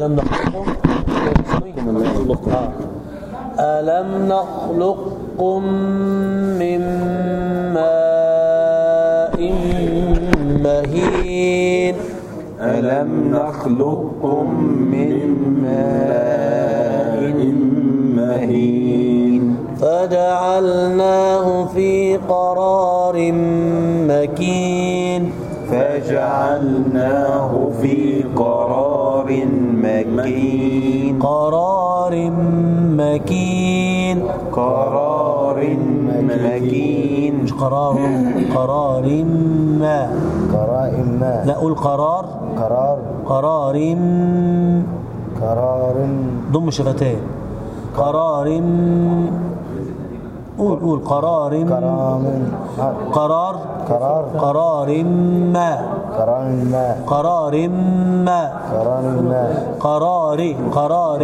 ألم نخلقكم آه. ألم نخلقكم من ماء مهين ألم نخلقكم من ماء مهين فجعلناه في قرار مكين فجعلناه في قرار مكين قرار مكين قرار مكين مش قرار قرار ما قرائم ما لا قول قرار قرار قرار قرار ضم شفتين قرار قول قول قرار كرام قرار قرار قرار ما قرار ما قرار ما قرار ما قرار قرار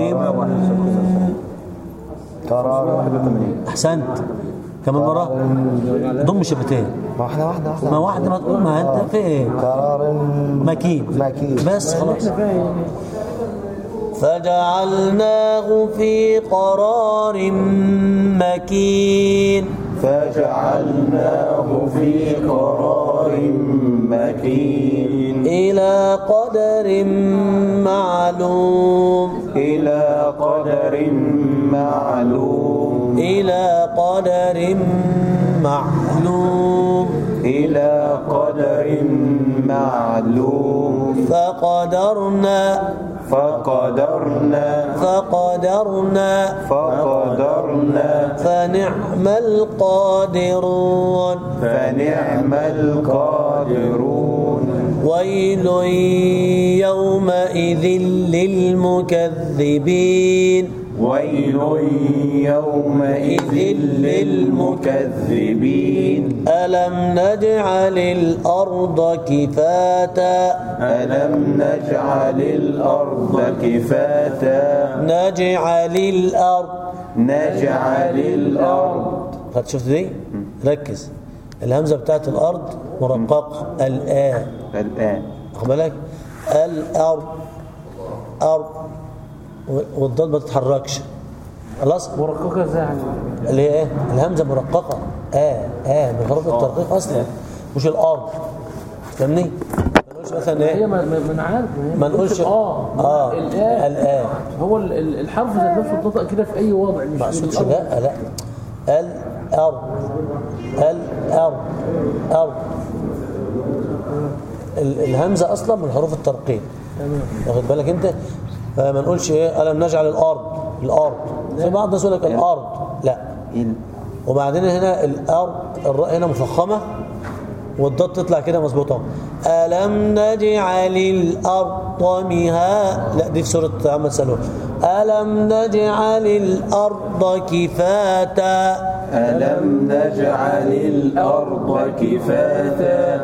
قرار احسنت كمان مره ضم شفتين واحدة واحدة واحدة ما واحده ما تقول ما انت في ايه قرار مكين مكين بس خلاص فجعلناه في قرار مكين فجعلناه في قرار مكين إلى قدر معلوم إلى قدر معلوم إلى قدر معلوم إلى قدر معلوم فقدرنا فقدرنا فقدرنا فقدرنا فنعم القادرون فنعم القادرون ويل يومئذ للمكذبين ويل يومئذ للمكذبين ألم نجعل الأرض كفاتا ألم نجعل الأرض كفاتا نجعل الأرض نجعل الأرض خد شفت دي ركز الهمزة بتاعت الأرض مرققة الآن الآن واخد بالك الأرض أرض والضاد ما تتحركش خلاص مرققة ازاي يعني اللي هي ايه الهمزه مرققه اه اه من حروف الترقيق اصلا مش الارض فاهمني ما نقولش مثلا هي ايه ما ما ما انا عارف هي ما نقولش اه اه الآن الان هو ال- ال- الحرف ذات نفسه اتنطق كده في اي وضع مش ما في اقصدش الأرض. لا لا الارض الارض ارض ال- الهمزه اصلا من حروف الترقيق واخد بالك انت فما نقولش ايه الم نجعل الارض الارض في بعض الناس يقول لك الارض لا وبعدين هنا الارض الراء هنا مفخمه والضاد تطلع كده مظبوطه الم نجعل الارض مها لا دي في سوره محمد سلوم الم نجعل الارض كفاتا ألم نجعل الأرض كفاتا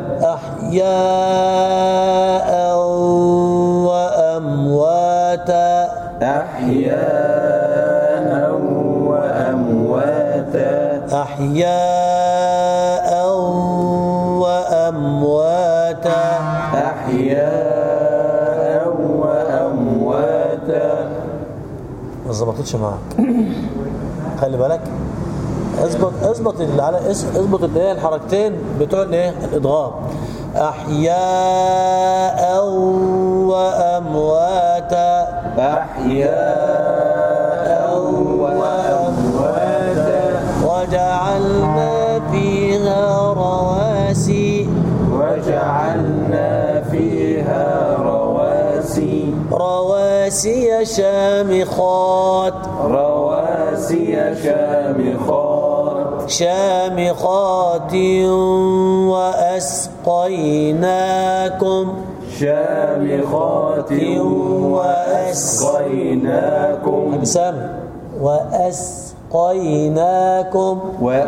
احياء وامواتا أحياء وأمواتا احياء وامواتا أحياء وأمواتا ما ظبطتش معاك خلي بالك اظبط اظبط اللي على اس- اظبط اللي هي الحركتين بتوع الايه الادغام احياء وامواتا أحياء وأمواتا وجعلنا فيها رواسي وجعلنا فيها رواسي رواسي شامخات رواسي شامخات شامخات وأسقيناكم شامخات وأسقيناكم أبي سامي وأسقيناكم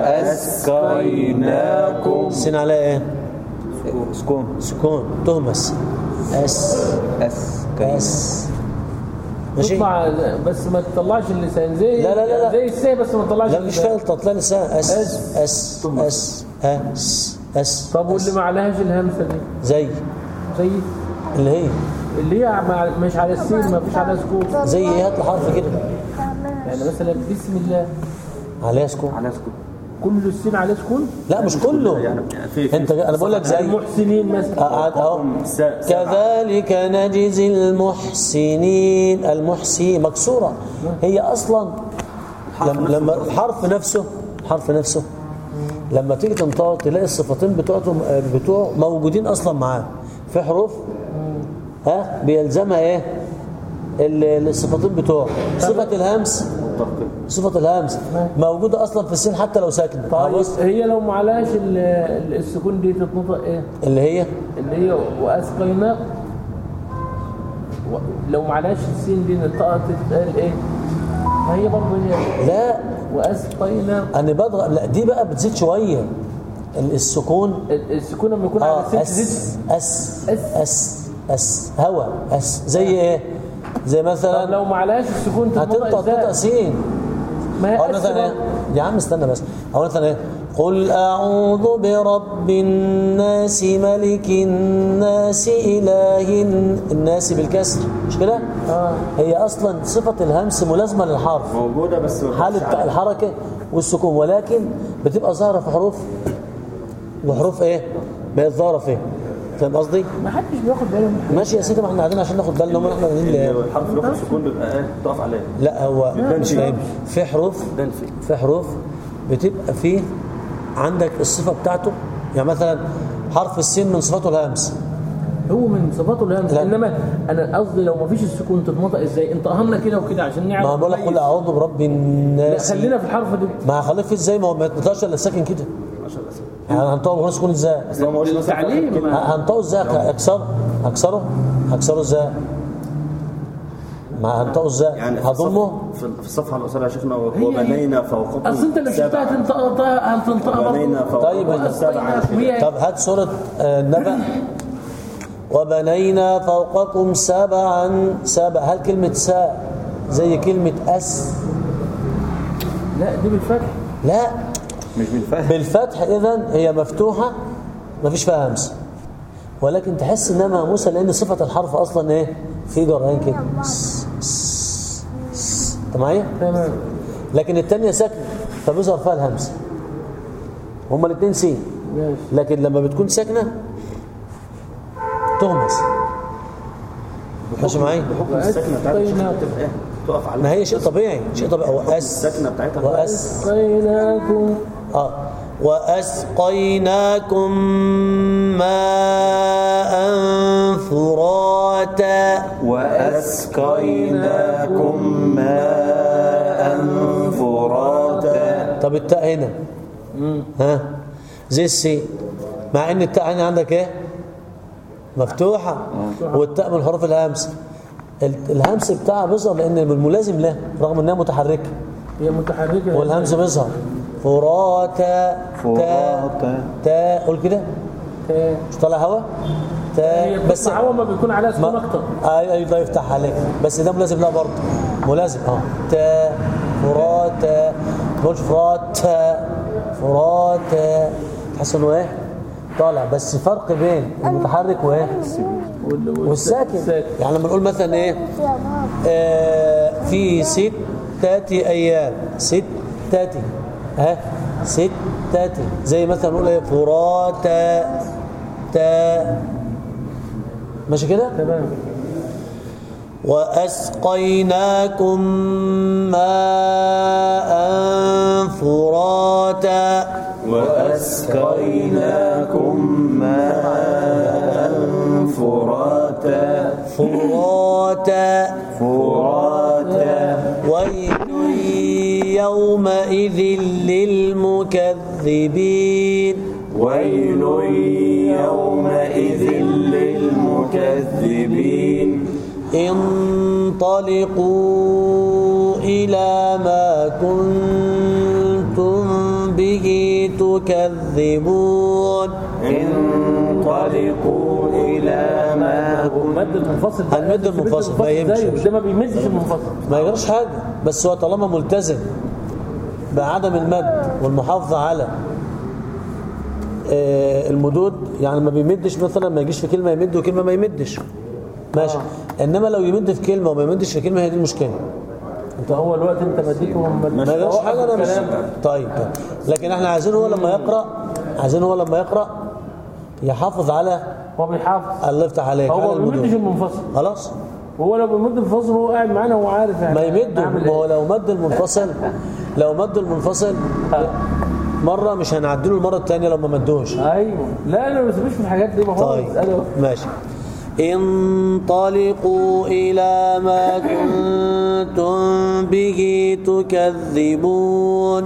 وأسقيناكم السين على ايه سكون سكون تهمس أس أس أس ماشي تطلع بس ما تطلعش اللسان زي لا لا لا لا. زي السي بس ما تطلعش لا مش اللسان. فاهم تطلع لسان أس أس أس أس أس طب واللي أس. ما عليهاش الهمسه دي زي زي اللي هي اللي هي مع مش على السين ما فيش عليها سكون زي ايه هات لي حرف كده يعني مثلا بسم الله عليها سكون على سكون كل السين عليه سكون لا مش كله يعني في في انت انا بقول لك زي المحسنين مثلا قعد اهو سا- سبعة. كذلك نجزي المحسنين المحسي مكسوره هي اصلا لما, لما الحرف نفسه الحرف نفسه لما تيجي تنطق تلاقي الصفتين بتوعته بتوع موجودين اصلا معاه في حروف ها بيلزمها ايه ال- الصفتين بتوعه صفه الهمس صفه الهمس موجوده اصلا في السين حتى لو ساكنه طيب بص هي لو معلاش ال- ال- السكون دي تتنطق ايه اللي هي اللي هي واسقيناك و- لو معلاش السين دي نطقت تتقال ايه ما هي برضه هي لا واسقيناك انا بضغط لا دي بقى بتزيد شويه ال- السكون ال- السكون لما يكون على اه السين اس تزيد اس أس. اس اس هوا اس زي ايه زي طب مثلا لو معلاش السكون تتنطق هتنطق تنطق ازاي سين ما او هي اس مثلا ايه برضه. يا عم استنى بس او مثلا ايه قل اعوذ برب الناس ملك الناس اله الناس بالكسر مش كده اه هي اصلا صفه الهمس ملازمه للحرف موجودة بس ما حالة فيش عليها. الحركة والسكون ولكن بتبقى ظاهرة في حروف وحروف ايه؟ بقت ظاهرة فين؟ فاهم قصدي؟ ما حدش بياخد باله من حاجة. ماشي يا سيدي ما احنا قاعدين عشان ناخد بالنا امال احنا قاعدين ليه؟ اللي الحرف ياخد سكون بيبقى ايه تقف عليه لا هو بيبانش. طيب في حروف بيبان فيه. في حروف بتبقى فيه عندك الصفة بتاعته يعني مثلا حرف السين من صفاته الهمس هو من صفاته الهمس لا. انما انا قصدي لو ما فيش السكون تتنطق ازاي انت اهمنا كده وكده عشان نعرف ما بقول لك قل نميز. اعوذ برب لا الناس خلينا في الحرف ده ما هخليك فيه ازاي ما هو ما يتنطقش الا الساكن كده يعني هنطقه بغير سكون ازاي؟ بس لو ما قلتش مثلا التعليم كلمة- ما- هنطقه ازاي اكسره اكسره اكسره ازاي ما هنطقه ازاي يعني في هضمه الصف- في في الصفحة القصيرة يا شيخنا هي- وبنينا فوقكم اصل انت اللي شفتها سبعا. تنطقها هتنطقها وبنينا برضه طيب، فوقكم طيب. سبعا هي- طب هات سورة آه، النبأ وبنينا فوقكم سبعا سبع هل كلمة ساء زي كلمة أس لا دي بالفتح لا مش بالفهم بالفتح إذا هي مفتوحة ما فيش فيها همس ولكن تحس انها مهموسه لان صفه الحرف اصلا ايه في جريان كده س- س- س. انت معايا تمام لكن الثانيه ساكنه فبيظهر فيها الهمس هما الاثنين سين ماشي لكن لما بتكون ساكنه تهمس ماشي معايا بحكم السكنة بتاعتها وأسقينا- شيخنا بتبقى ايه تقف على ما هي شيء طبيعي شيء طبيعي واس السكنة بتاعتها واس أسقيناكم اه واسقيناكم ماء فراتا وأسقيناكم ماء فراتا طب التاء هنا ها زي السين مع ان التاء هنا عندك ايه مفتوحه والتاء من حروف الهمس ال- الهمس بتاعها بيظهر لان الملازم له رغم انها متحركه هي متحركة والهمس بيظهر فراتا تاء فراتا. تاء قول كده آه، مش طالع هوا تاء هي بس بس هو ما بيكون عليها سكون اكتر ايوه ايوه الله يفتح عليك بس ده ملازم لا برضه ملازم اه تا فراتا ما تقولش فراتا فراتا تحس انه ايه طالع بس فرق بين المتحرك وايه وال- وال- والساكن الساكن. يعني لما نقول مثلا ايه آه في ستة ايام ستة ها ستة زي مثلا نقول ايه فراتا تا ماشي كده تمام وأسقيناكم ماء فراتا وأسقيناكم ماء فراتا فراتا فراتا ويل يومئذ للمكذبين ويل يومئذ للمكذبين انطلقوا إلى ما كنتم به تكذبون انطلقوا إلى ما المد المنفصل ده- المد المنفصل ما زيه، يمشي. ده ما بيمدش المنفصل ما يجراش حاجة بس هو طالما ملتزم بعدم المد والمحافظة على آه، المدود يعني ما بيمدش مثلا ما يجيش في كلمة يمد وكلمة ما يمدش ماشي انما لو يمد في كلمه وما يمدش في كلمه هي دي المشكله انت هو الوقت انت مديتهم ما جابش حاجه انا مش طيب طيب. لكن احنا عايزين هو لما يقرا عايزين هو لما يقرا يحافظ على هو بيحافظ الله يفتح عليك هو على ما بيمدش المدود المنفصل خلاص هو لو بيمد المنفصل هو قاعد معانا وهو عارف يعني ما يمده نعمل ما هو ايه لو مد المنفصل لو مد المنفصل مره مش هنعدله المره الثانيه لو ما مدوش ايوه لا انا ما بسيبش في الحاجات دي ما هو طيب بيسأله. ماشي انطلقوا إلى ما كنتم به تكذبون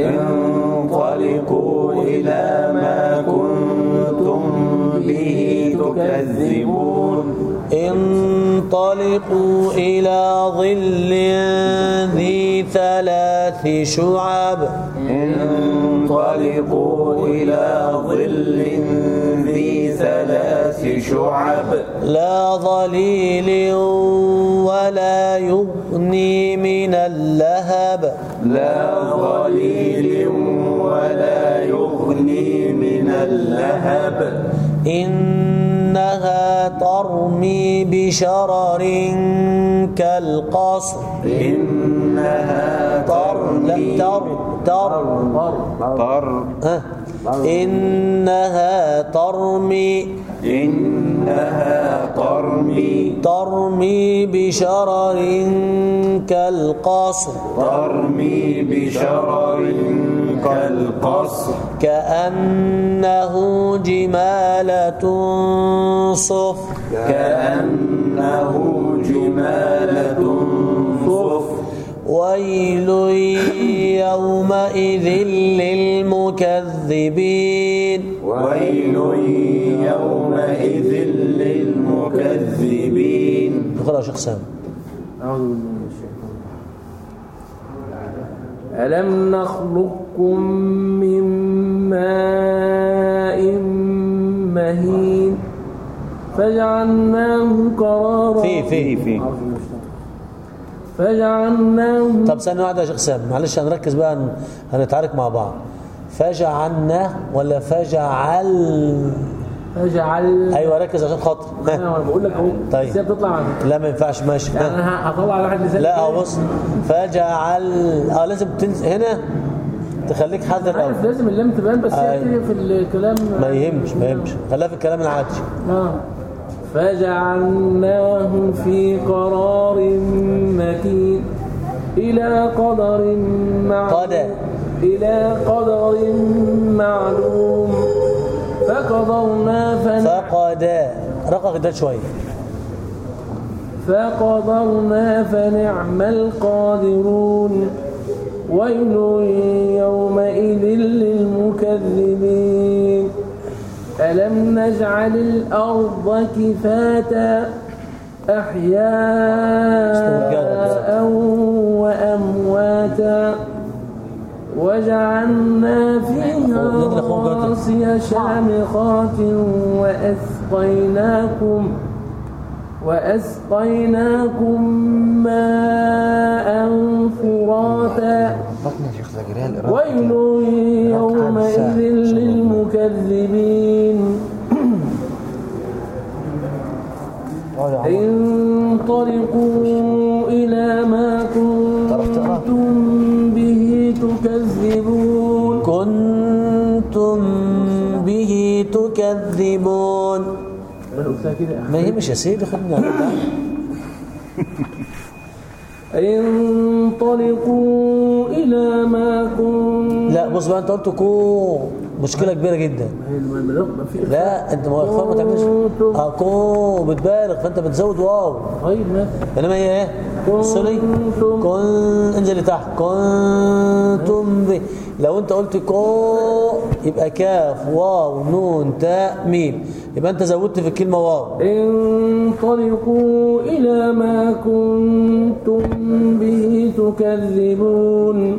انطلقوا إلى ما كنتم به تكذبون انطلقوا إلى ظل ذي ثلاث شعب انطلقوا إلى ظل ذي ثلاث شعب لا ظليل ولا يغني من اللهب لا ظليل ولا يغني من اللهب إنها ترمي بشرر كالقصر إنها تر لا ترمي تر تر طر ها إنها ترمي إنها ترمي ترمي بشرر كالقصر ترمي بشرر كالقصر كأنه جمالة صفر كأنه جمالة صفر ويل يومئذ للمكذبين ويل يومئذ للمكذبين اقرأ يا شيخ سامي أعوذ بالله من الشيطان ألم نخلقكم من ماء مهين فجعلناه قرارا في في في أعوذ بالله من الشيطان. فجعلناه طب ثانية واحدة يا شيخ سامي معلش هنركز بقى هن- هنتعارك مع بعض فجعلنا ولا فجعل فجعل ايوه ركز عشان خاطر ها. انا بقول لك اهو طيب. بس هي بتطلع عن لا ما ينفعش ماشي يعني ها. انا هطلع على واحد لسان لا كده. اهو بص فجعل اه لازم تنزل هنا تخليك حذر قوي عارف لازم اللام تبان بس هي أيوة. بتيجي في الكلام ما يهمش ما يهمش خليها في الكلام العادي آه. فجعلناه في قرار مكين إلى قدر معلوم قدر. إلى قدر معلوم فقدرنا فن... فقد رقق ده شويه فقدرنا فنعم القادرون ويل يومئذ للمكذبين ألم نجعل الأرض كفاتا أحياء وأمواتا وجعلنا فيها رواسي شامخات وأسقيناكم وأسقيناكم ماء فراتا بطن يا شيخ زكريا الإرادة ويل يومئذ للمكذبين انطلقوا إلى ما كنتم به تكذبون كنتم به تكذبون ما قلتها كده ما يهمش يا سيدي خدنا على ده. انطلقوا إلى ما كنتم لا بص بقى انت قلت كو مشكله كبيره جدا لا انت ما اخفاء ما تعملش كنتم. اه كو بتبالغ فانت بتزود واو طيب ما انما هي ايه صلي كنتم. كن انزل لتحت كنتم ب... لو انت قلت كو يبقى كاف واو نون تاء ميم يبقى انت زودت في الكلمه واو انطلقوا إلى ما كنتم به تكذبون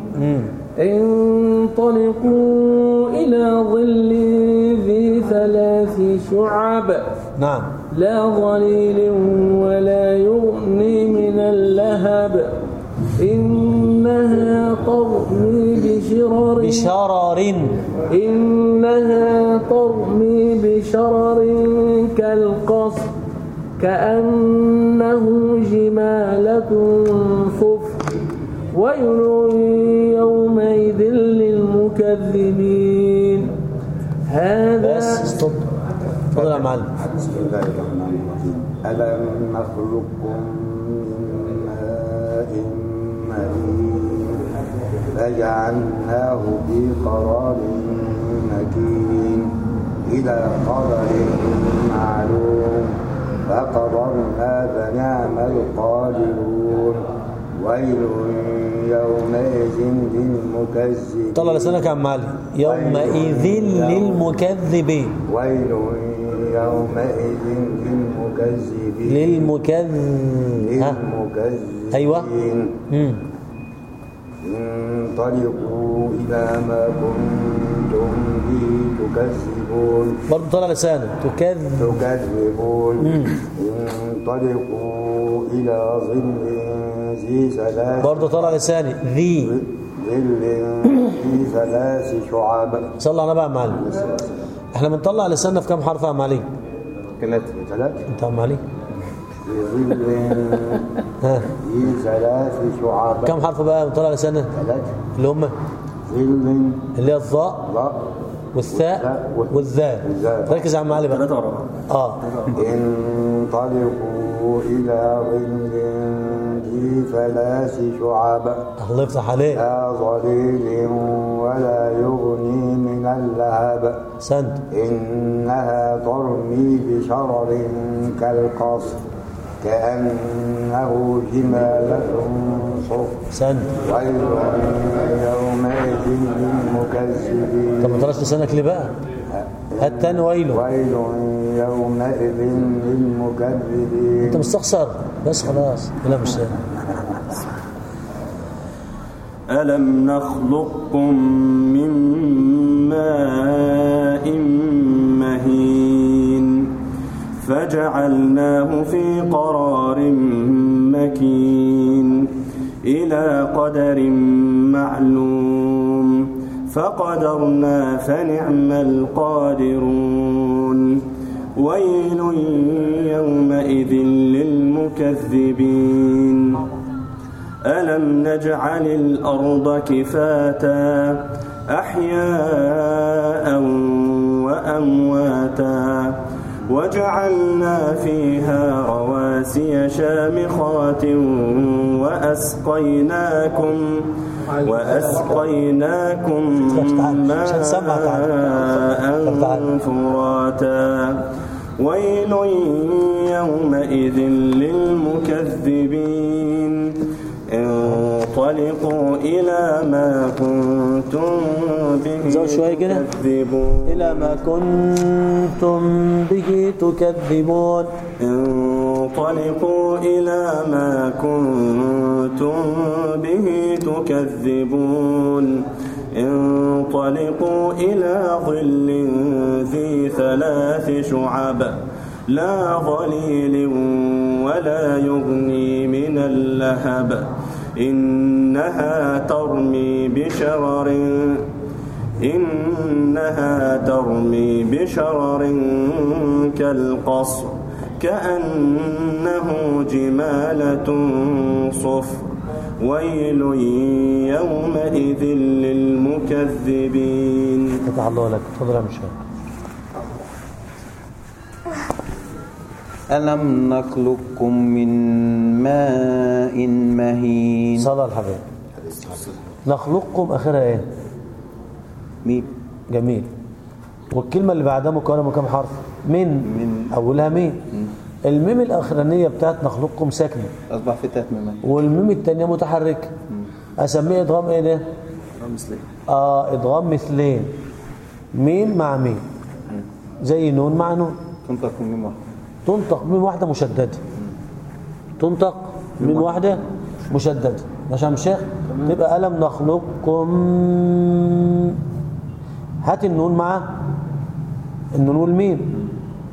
انطلقوا إلى ظل ذي ثلاث شعب نعم لا ظليل ولا يغني من اللهب إنها ترمي بشرر بشرر إنها ترمي بشرر كالقصر كأنه جمالة صفر ويل يومئذ للمكذبين هذا بس ستوب اتفضل يا معلم بسم الله الرحمن الرحيم ألم نخلقكم من ماء مهين فجعلناه في قرار مكين إلى قدر معلوم فقدرنا فنعم القادرون ويل يومئذ للمكذبين طلع لسانك يا عم علي يومئذ للمكذبين ويل يومئذ للمكذبين للمكذب ها للمكذبين أيوة. مم. انطلقوا إلى ما كنتم به تكذبون برضه طلع لسانه تكذب تكذبون انطلقوا إلى ظل ذي ثلاث برضه طلع لساني ذي ظل ذي ثلاث شعب صلى على النبي يا عم علي احنا بنطلع لساننا في كام حرف يا عم علي ثلاث ثلاث انت يا عم علي في ظل ها ذي ثلاث شعب كم حرف بقى بنطلع لساننا ثلاث اللي هم ظل اللي هي الظاء لا والثاء والذال والذال. ركز يا عم علي بقى اه انطلقوا إلى ظل ذي ثلاث شعب الله يفتح عليك لا ظليل ولا يغني من اللهب سنت إنها ترمي بشرر كالقصر كأنه جمالة صفر سنت ويل يومئذ للمكذبين طب ما طلعش لسانك ليه بقى هات تاني ويله ويل يومئذ للمكذبين انت مستخسر بس خلاص لا مش سهل. ألم نخلقكم من ماء مهين فجعلناه في قرار مكين إلى قدر معلوم فقدرنا فنعم القادرون ويل يومئذ للمكذبين ألم نجعل الأرض كفاتا أحياء وأمواتا وجعلنا فيها رواسي شامخات وأسقيناكم وأسقيناكم عشان سمع تعال. ماء فراتا ويل يومئذ للمكذبين انطلقوا إلى ما كنتم به زود شوية كده. تكذبون إلى ما كنتم به تكذبون انطلقوا إلى ما كنتم به تكذبون انطلقوا إلى ظل ذي ثلاث شعب لا ظليل ولا يغني من اللهب إنها ترمي بشرر إنها ترمي بشرر كالقصر كأنه جمالة صفر ويل يومئذ للمكذبين فتح الله لك تفضل يا مشاهد ألم نخلقكم من ماء مهين صلى الحبيب نخلقكم اخرها ايه ميم جميل والكلمه اللي بعدها مكونه من كام حرف من من. اولها مين الميم الاخرانيه بتاعت نخلقكم ساكنه أصبح في تلات ميمات والميم الثانيه متحركه اسميه ادغام ايه ده مثلي اه ادغام مثلين ميم مع ميم زي نون مع نون تنطق ميم واحد تنطق ميم واحده مشدده تنطق ميم واحده مشدده ماشي يا عم الشيخ تبقى الم نخلقكم هات النون مع النون والميم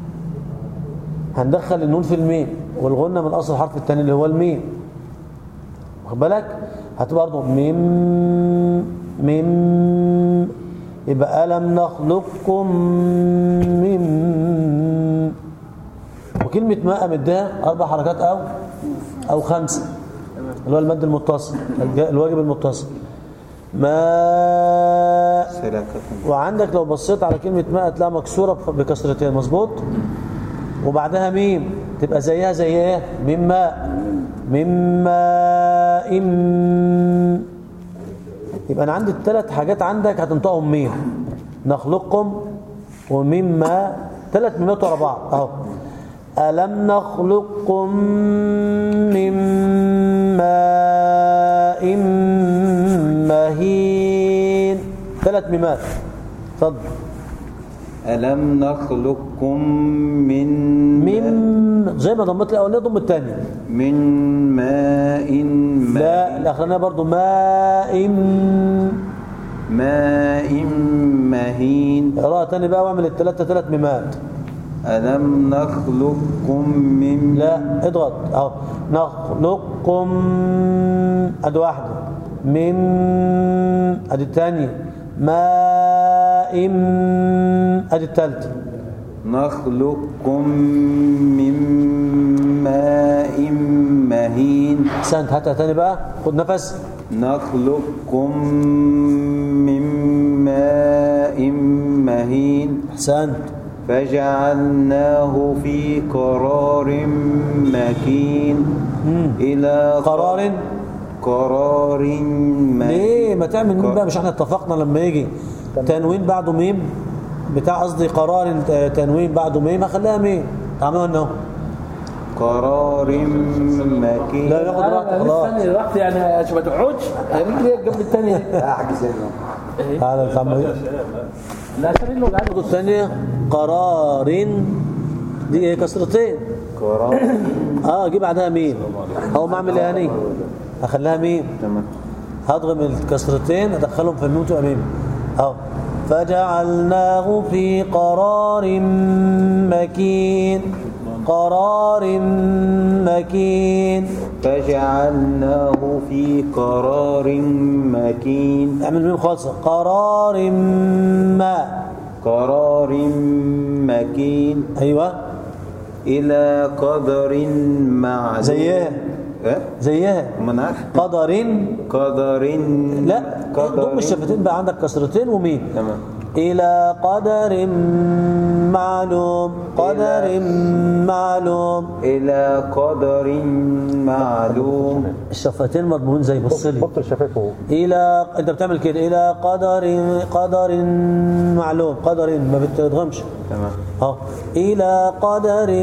هندخل النون في الميم والغنة من أصل الحرف الثاني اللي هو الميم واخد بالك هتبقى برضه ميم ميم يبقى ألم نخلقكم من كلمة ماء مديها أربع حركات أو أو خمسة اللي هو المد المتصل الج- الواجب المتصل ماء سلاكة وعندك لو بصيت على كلمة ماء هتلاقيها مكسورة بكسرتين مظبوط وبعدها ميم تبقى زيها زي ايه ميم ماء ميم ماء يبقى انا عندي الثلاث حاجات عندك هتنطقهم ميم نخلقكم وميم ماء ثلاث ميمات ورا بعض اهو ألم نخلقكم من ماء مهين ثلاث ميمات اتفضل ألم نخلقكم من ميم زي ما ضمت الاولانيه ضم الثانيه من ماء لا الاخرانيه برضو ماء ماء مهين اقراها تاني بقى واعمل الثلاثه ثلاث ميمات ألم نخلقكم من لا اضغط اهو نخلقكم ادي واحده من ادي الثانيه ماء ادي الثالثه نخلقكم من ماء مهين احسنت هاتها تاني بقى خد نفس نخلقكم من ماء مهين احسنت فجعلناه في قرار مكين إلى قرار قرار مكين ليه ما تعمل ميم بقى مش احنا اتفقنا لما يجي تنوين بعده ميم بتاع قصدي قرار تنوين بعده ميم هخليها ميم تعملوا انه قرار مكين لا ياخد راحته انا خلاص لسه رحت يعني عشان ما تقعدش رجلي جنب الثانيه احجز انا تعالى تعمل لا شرير له قاعد الثانيه قرار دي ايه كسرتين قرار اه جيب بعدها ميم او ما اعمل ايه هني اخليها ميم تمام هضغم الكسرتين ادخلهم في الميم تبقى ميم اهو فجعلناه في قرار مكين قرار مكين فجعلناه في قرار مكين اعمل ميم خالصة قرار ما قرار مكين ايوه إلى قدر معلوم زيها إيه؟ زيها ما أنا عارف. قدر قدر لا قدر ضم الشفتين بقى عندك كسرتين وميم تمام إلى قدر معلوم قدر معلوم إلى قدر معلوم الشفتين مضمون زي بصلي بطل شفايفه إلى أنت بتعمل كده إلى قدر قدر معلوم قدر ما بتضغمش تمام ها إلى قدر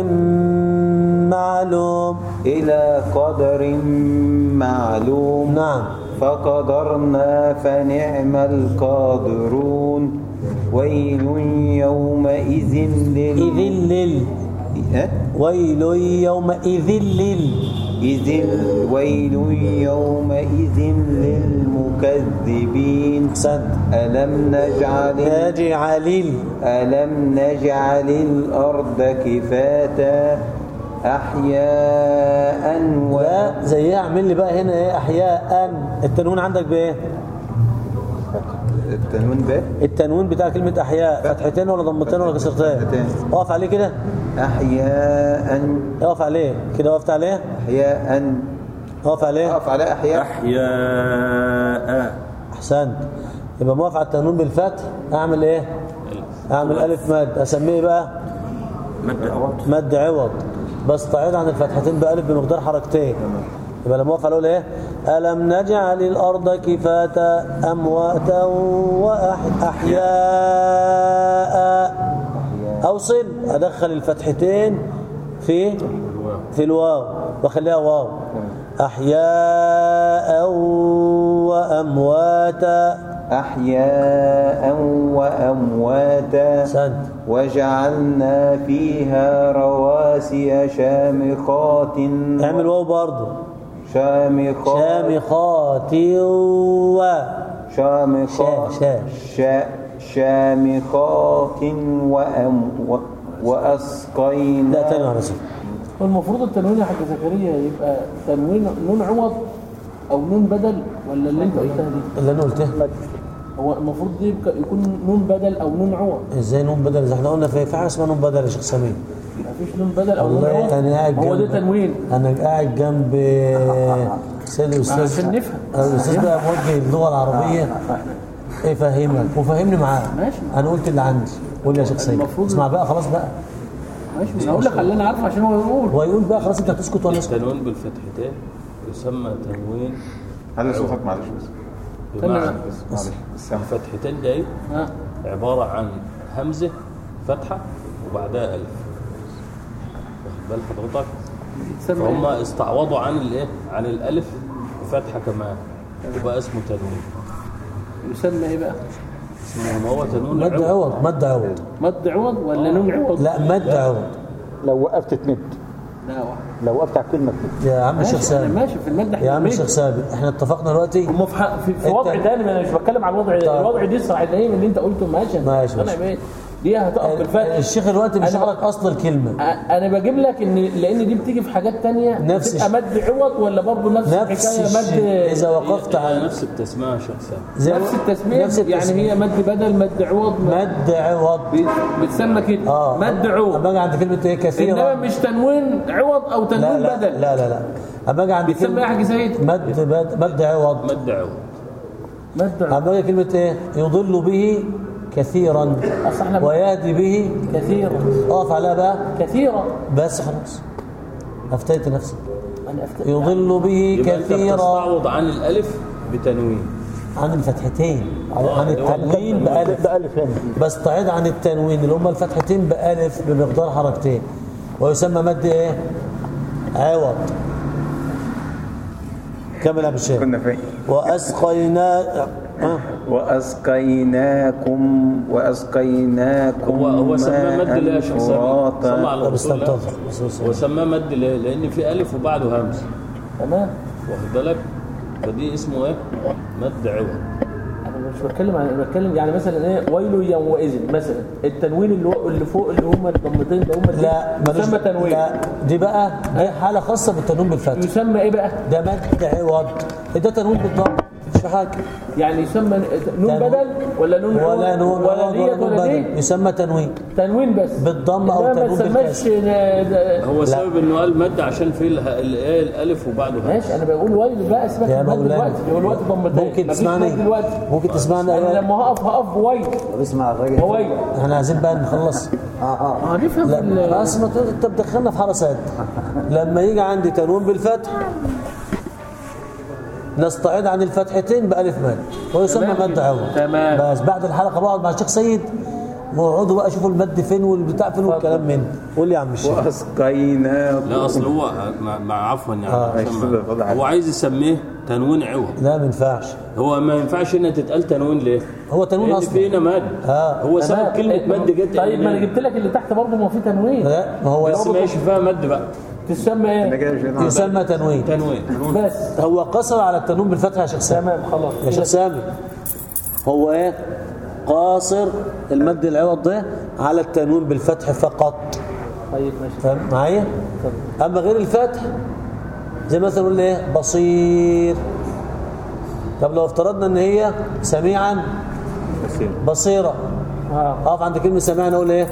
معلوم إلى قدر معلوم نعم فقدرنا فنعم القادرون ويل يومئذ إذ لل لل إيه؟ ويل يومئذ لل إذ ويل يومئذ للمكذبين أحسنت ألم نجعل نجعل ال- ألم نجعل الأرض كفاتا أحياء و لا زيها اعمل لي بقى هنا ايه احياء التنوين عندك بايه التنوين ب التنوين بتاع كلمه احياء فتحتين ولا ضمتين ولا كسرتين فتحتين. اقف عليه كده أحياء اقف عليه كده وقفت عليه أحياء اقف عليه أقف على أحياء أحياء احسنت يبقى موافق على التنوين بالفتح اعمل ايه اعمل الف مد اسميه إيه بقى مد عوض مد عوض بستعيد عن الفتحتين بألف بمقدار حركتين يبقى لما أوقف أقول إيه ألم نجعل الأرض كفاتا أمواتا وأحياء أوصل أدخل الفتحتين في في الواو وأخليها واو أحياء وأمواتا أحياء وأمواتا أحسنت وجعلنا فيها رواسي شامخات اعمل واو برضه شامخات شامخات و شامخات شا- شا شامخات وأم و- وأسقينا لا تاني واحدة والمفروض التنوين يا حاج زكريا يبقى تنوين نون عوض او نون بدل ولا اللي انت قلتها دي اللي انا قلته هو المفروض دي يبقى- يكون نون بدل او نون عوض ازاي نون بدل اذا احنا قلنا في في حاجه اسمها نون بدل يا شيخ سمير مفيش نون بدل او نون عوض والله انا قاعد هو ده جنب تنوين انا قاعد جنب سيد الاستاذ عشان نفهم. الاستاذ بقى موجه اللغه العربيه يفهمك وفهمني معاه ماشي. انا قلت اللي عندي قول لي يا شيخ سيد المفروض- اسمع بقى خلاص بقى ماشي انا اقول لك اللي انا عارفه عشان هو يقول هو يقول بقى خلاص انت هتسكت ولا اسكت التنوين بالفتحتين يسمى تنوين هذا صوتك معلش بس بمعنى بس معلش بس سامع. الفتحتين دي ها عبارة عن همزة فتحة وبعدها ألف واخد بال حضرتك يتسمى فهم إيه؟ استعوضوا عن الايه عن الألف بفتحة كمان يبقى اسمه تنوين يسمى ايه بقى اسمه ما هو تنوين مد عوض. عوض مد عوض مد عوض ولا نون عوض لا مد عوض لو وقفت تمد لا واحد لو وقفت على كلمة تمد يا عم الشيخ ماشي أنا سامي ماشي في المد يا عم حلوين. الشيخ سامي احنا اتفقنا دلوقتي هم في, ح- في, في أنت- وضع تاني ما انا مش بتكلم عن الوضع طيب. الوضع دي صحيح اللي انت قلته ماشي ماشي، انا ماشي. ماشي دي هتقف بالفتح الشيخ دلوقتي مش أنا- لك اصل الكلمه أ- انا بجيب لك ان لان دي بتيجي في حاجات تانية نفس تبقى مد عوض ولا برضه نفس, نفس الحكايه الشيء مد اذا وقفت هي على نفس التسمية يا شيخ سامي زي نفس التسميه نفس يعني التسمية. هي مد بدل مد عوض مد مد عوض بتسمى كده اه مد عوض اما اجي عند كلمه ايه انما كثيره مش تنوين عوض او لا تنوين لا بدل لا لا لا اما اجي عند بتسمى ايه يا كلمه حاج سيد مد مد مد عوض مد عوض مد عوض اما اجي كلمه ايه يضل به كثيرا أصل احنا ويهدي به كثيرا اقف عليها بقى كثيرا بس خلاص افتيت نفسي انا أفت... يضل به يبقى انت كثيرا بتستعوض عن الألف بتنوين عن الفتحتين عن التنوين بألف بألف هنا بستعيد عن التنوين اللي هم الفتحتين بألف بمقدار حركتين ويسمى مد ايه؟ عوض كمل يا بالشيخ كنا فين وأسقينا آه. وأسقيناكم وأسقيناكم هو هو سماه مد ليه يا شيخ سامي فراتا. صلى على طب رسول الله استنتظر هو سماه مد ليه لأن في ألف وبعده همز تمام واخد بالك فدي اسمه ايه مد عوض انا مش بتكلم عن انا بتكلم يعني مثلا ايه ويل يومئذ مثلا التنوين اللي هو اللي فوق اللي هم الضمتين اللي هم دي لا ملوش يسمى تنوين لا دي بقى دي حالة خاصة بالتنوين بالفتح يسمى ايه بقى؟ ده مد عوض ده تنوين بالضم مش في حاجة يعني يسمى نون تنوين. بدل ولا نون عوض ولا نون ولا عوض ديت ولا نون ولا دي بدل يسمى تنوين تنوين بس بالضم أو إنما تنوين ما تسماش بالكسر. ن- ده- هو سبب انه قال مد عشان في اله- الايه الالف وبعده همز ماشي انا بقول ويل بقى سيبك يا من المد مولانا. دلوقتي هو الوقت ضمتين ممكن مفيش تسمعني مد دلوقتي ممكن تسمعني انا لما هقف هقف ويل طب اسمع الراجل ويل احنا عايزين بقى نخلص اه اه هنفهم لا ال- خلاص ما تقول- انت بتدخلنا في حرسات لما يجي عندي تنوين بالفتح نستعيد عن الفتحتين بألف مد ويسمى تمام. مد عوض تمام. بس بعد الحلقة بقعد مع الشيخ سيد واقعدوا بقى شوفوا المد فين والبتاع فين والكلام من قول لي يا عم الشيخ وأسقيناكم لا اصل هو مع, مع عفوا يعني آه. عشان ماشي، ما- اتفضل. هو عايز يسميه تنوين عوض لا ما ينفعش هو ما ينفعش هنا تتقال تنوين ليه؟ هو تنوين لان أصلا. في هنا مد آه. هو تمام. سبب كلمه إيه، مد جت طيب ما انا يعني جبت لك اللي تحت برضه ما في تنوين لا ما هو بس ماشي فيها مد بقى تسمى ايه؟ كده مش هنعرف. يسمى تنوين تنوين بس هو قصر على التنوين بالفتح يا شيخ سامي تمام خلاص يا شيخ سامي هو ايه قاصر المد العوض ده على التنوين بالفتح فقط طيب ماشي فاهم معايا اما غير الفتح زي مثلا نقول ايه بصير طب لو افترضنا ان هي سميعا بصير بصيره اه اقف عند كلمه سميعا اقول ايه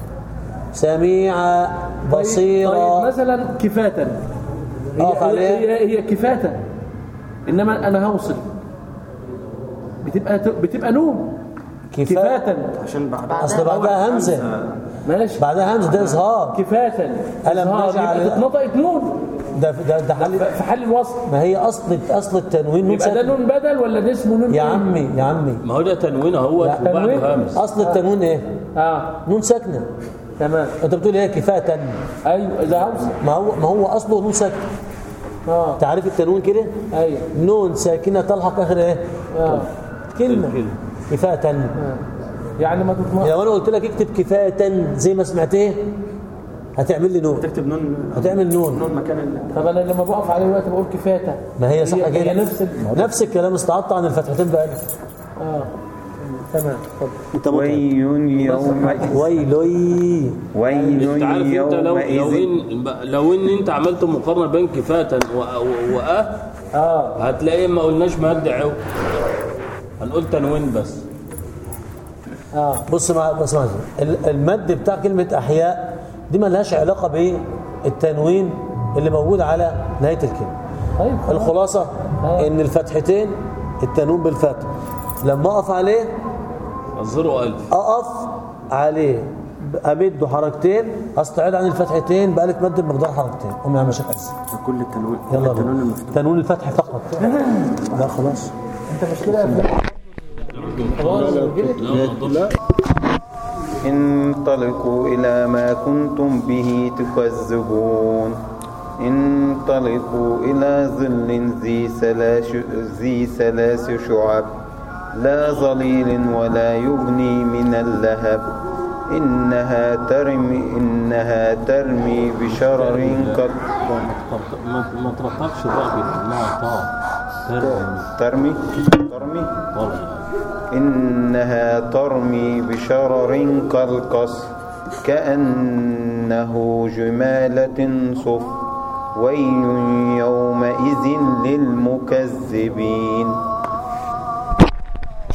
سميعه طيب- طيب بصيره مثلا كفاة هي, أقف هي, عليها. هي, هي كفاة انما انا هوصل بتبقى بتبقى نون كفايه كفاة عشان بعدها اصل بعدها همزه ماشي بعدها همزه ده اظهار كفاة ألم إظهار، نجعل- يبقى اتنطقت نون ده ده ده حل في حل الوصل ما هي اصل اصل التنوين نون يبقى ده ساكن نون بدل ولا ده اسمه نون يا إيه؟ عمي يا عمي ما هو ده تنوين اهو لا، تنوين. وبعده همز اصل التنوين ايه اه نون ساكنه تمام انت بتقول ايه كفايه ايوه اذا هوصل ما هو ما هو اصله نون ساكنه اه تعرف التنوين كده ايوه نون ساكنه تلحق اخر ايه اه كلمه الكلمة. كفايه يعني ما تطمع لو انا قلت لك اكتب كفايه زي ما سمعت ايه هتعمل لي نون تكتب نون هتعمل نون نون مكان ال- طب انا لما بقف عليه دلوقتي بقول كفاته ما هي صح هي كده نفس ال- نفس الكلام استعطى عن الفتحتين بألف اه تمام اتفضل انت متعب ويل يومئذ ويل ويل انت عارف انت لو لو يومئذ ان لو ان انت عملت مقارنه بين كفاة و- و- واه اه هتلاقي ما قلناش مد عوض هنقول تنوين بس بص مع بص معايا ال- المد بتاع كلمة أحياء دي ما لهاش علاقة بالتنوين اللي موجود على نهاية الكلمة طيب خلاص. الخلاصة إن الفتحتين التنوين بالفتح لما أقف عليه الزيرو ألف أقف عليه أمده حركتين أستعيد عن الفتحتين بقالك مد بمقدار حركتين قوم يا عم شيخ عز كل التنوين يلا التنوين بينا. المفتوح تنوين الفتح فقط لا خلاص انت مش كده خلاص كده انطلقوا إلى ما كنتم به تكذبون انطلقوا إلى ظل ذي ثلاث ذي ثلاث شعب لا ظليل ولا يغني من اللهب إنها ترمي إنها ترمي بشرر كالقصر ما ما ترطبش بقى انها طاء ترمي ترمي ترمي طرمي إنها ترمي بشرر كالقصر كأنه جمالة صف ويل يومئذ للمكذبين